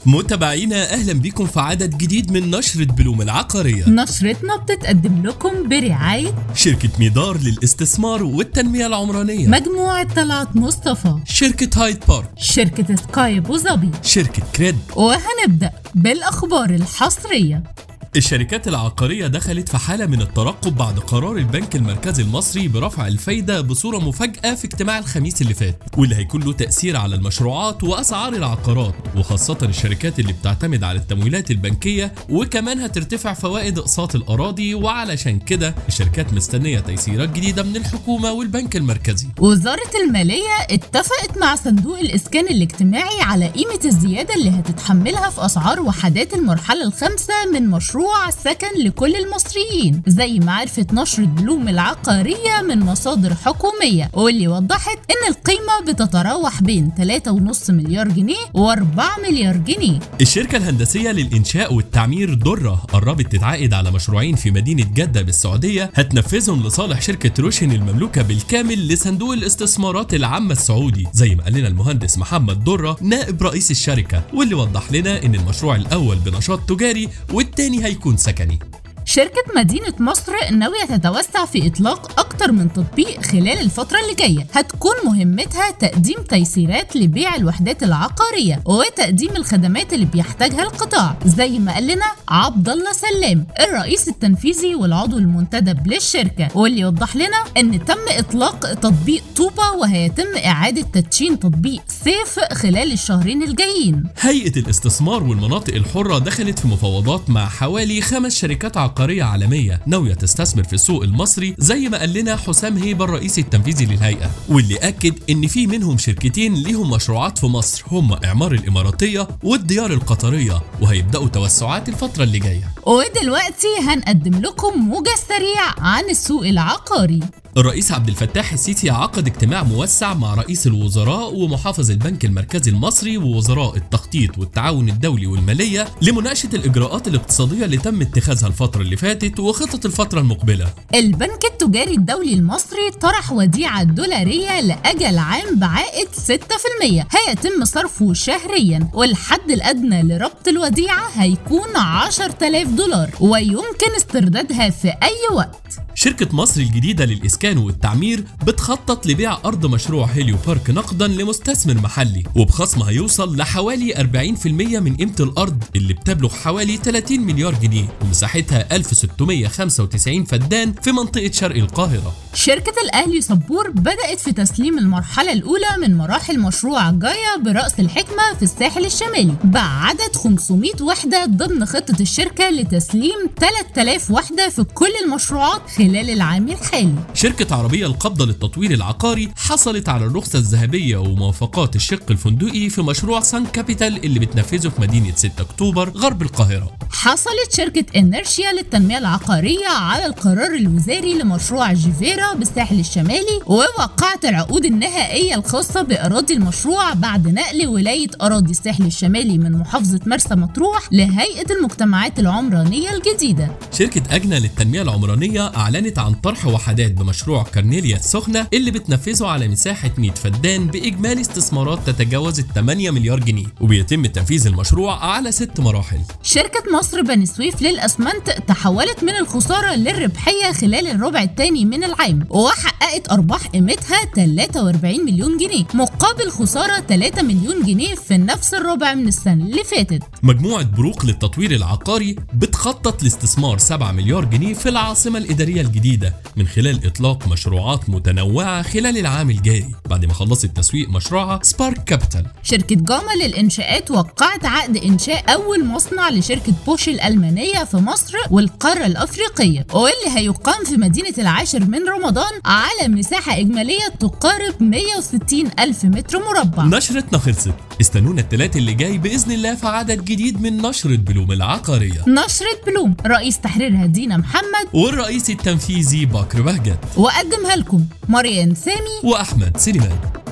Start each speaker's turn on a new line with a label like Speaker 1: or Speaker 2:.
Speaker 1: متابعينا اهلا بكم في عدد جديد من نشرة بلوم العقارية
Speaker 2: نشرتنا بتتقدم لكم برعاية
Speaker 1: شركة ميدار للاستثمار والتنمية العمرانية
Speaker 2: مجموعة طلعت مصطفى
Speaker 1: شركة هايد بارك
Speaker 2: شركة سكاي أبو ظبي
Speaker 1: شركة كريد
Speaker 2: وهنبدأ بالأخبار الحصرية
Speaker 1: الشركات العقارية دخلت في حالة من الترقب بعد قرار البنك المركزي المصري برفع الفايدة بصورة مفاجئة في اجتماع الخميس اللي فات واللي هيكون له تأثير على المشروعات وأسعار العقارات وخاصة الشركات اللي بتعتمد على التمويلات البنكية وكمان هترتفع فوائد اقساط الأراضي وعلشان كده الشركات مستنية تيسيرات جديدة من الحكومة والبنك المركزي
Speaker 2: وزارة المالية اتفقت مع صندوق الإسكان الاجتماعي على قيمة الزيادة اللي هتتحملها في أسعار وحدات المرحلة الخامسة من مشروع سكن لكل المصريين زي ما عرفت نشرة بلوم العقارية من مصادر حكومية واللي وضحت إن القيمة بتتراوح بين 3.5 مليار جنيه و4 مليار جنيه
Speaker 1: الشركة الهندسية للإنشاء والتعمير درة قربت تتعاقد على مشروعين في مدينة جدة بالسعودية هتنفذهم لصالح شركة روشن المملوكة بالكامل لصندوق الاستثمارات العامة السعودي زي ما قال لنا المهندس محمد درة نائب رئيس الشركة واللي وضح لنا إن المشروع الأول بنشاط تجاري والتاني هيكون سكني
Speaker 2: شركة مدينة مصر ناوية تتوسع في إطلاق أكتر من تطبيق خلال الفترة اللي جاية هتكون مهمتها تقديم تيسيرات لبيع الوحدات العقارية وتقديم الخدمات اللي بيحتاجها القطاع زي ما قال لنا عبد الله سلام الرئيس التنفيذي والعضو المنتدب للشركة واللي وضح لنا إن تم إطلاق تطبيق طوبة وهيتم إعادة تدشين تطبيق سيف خلال الشهرين الجايين
Speaker 1: هيئة الاستثمار والمناطق الحرة دخلت في مفاوضات مع حوالي خمس شركات عقارية عالمية ناوية تستثمر في السوق المصري زي ما قال لنا حسام هيبة الرئيس التنفيذي للهيئة واللي أكد إن في منهم شركتين ليهم مشروعات في مصر هم إعمار الإماراتية والديار القطرية وهيبدأوا توسعات الفترة اللي جاية
Speaker 2: ودلوقتي هنقدم لكم موجز سريع عن السوق العقاري
Speaker 1: الرئيس عبد الفتاح السيسي عقد اجتماع موسع مع رئيس الوزراء ومحافظ البنك المركزي المصري ووزراء التخطيط والتعاون الدولي والمالية لمناقشة الإجراءات الاقتصادية اللي تم اتخاذها الفترة اللي فاتت وخطط الفترة المقبلة
Speaker 2: البنك التجاري الدولي المصري طرح وديعة دولارية لأجل عام بعائد 6% هيتم صرفه شهريا والحد الأدنى لربط الوديعة هيكون 10000 دولار ويمكن استردادها في أي وقت
Speaker 1: شركة مصر الجديدة للإسكان والتعمير بتخطط لبيع أرض مشروع هيليو بارك نقدا لمستثمر محلي وبخصم هيوصل لحوالي 40% من قيمة الأرض اللي بتبلغ حوالي 30 مليار جنيه ومساحتها 1695 فدان في منطقة شرق القاهرة
Speaker 2: شركة الأهلي صبور بدأت في تسليم المرحلة الأولى من مراحل مشروع جايا برأس الحكمة في الساحل الشمالي بعدد 500 وحدة ضمن خطة الشركة لتسليم 3000 وحدة في كل المشروعات خلال العام الحالي
Speaker 1: شركة عربية القبضة للتطوير العقاري حصلت على الرخصة الذهبية وموافقات الشق الفندقي في مشروع سان كابيتال اللي بتنفذه في مدينة 6 أكتوبر غرب القاهرة
Speaker 2: حصلت شركة انرشيا للتنمية العقارية على القرار الوزاري لمشروع جيفيرا بالساحل الشمالي ووقعت العقود النهائية الخاصة بأراضي المشروع بعد نقل ولاية أراضي الساحل الشمالي من محافظة مرسى مطروح لهيئة المجتمعات العمرانية الجديدة
Speaker 1: شركة أجنى للتنمية العمرانية أعلنت عن طرح وحدات بمشروع كارنيليا السخنة اللي بتنفذه على مساحة 100 فدان بإجمالي استثمارات تتجاوز ال 8 مليار جنيه وبيتم تنفيذ المشروع على ست مراحل
Speaker 2: شركة مصر بني سويف للأسمنت تحولت من الخسارة للربحية خلال الربع الثاني من العام وحققت أرباح قيمتها 43 مليون جنيه مقابل خسارة 3 مليون جنيه في نفس الربع من السنة اللي فاتت
Speaker 1: مجموعة بروق للتطوير العقاري بتخطط لاستثمار 7 مليار جنيه في العاصمة الإدارية الجديدة من خلال إطلاق مشروعات متنوعة خلال العام الجاري بعد ما خلصت تسويق مشروعها سبارك كابيتال
Speaker 2: شركة جاما للإنشاءات وقعت عقد إنشاء أول مصنع لشركة بوش الألمانية في مصر والقارة الأفريقية واللي هيقام في مدينة العاشر من رمضان على مساحة إجمالية تقارب 160 ألف متر مربع
Speaker 1: نشرتنا خلصت استنونا التلات اللي جاي بإذن الله في عدد جديد من نشرة بلوم العقارية
Speaker 2: نشرة بلوم رئيس تحريرها دينا محمد
Speaker 1: والرئيس التنفيذي بكر بهجت
Speaker 2: وقدمها لكم مريم سامي
Speaker 1: وأحمد سليمان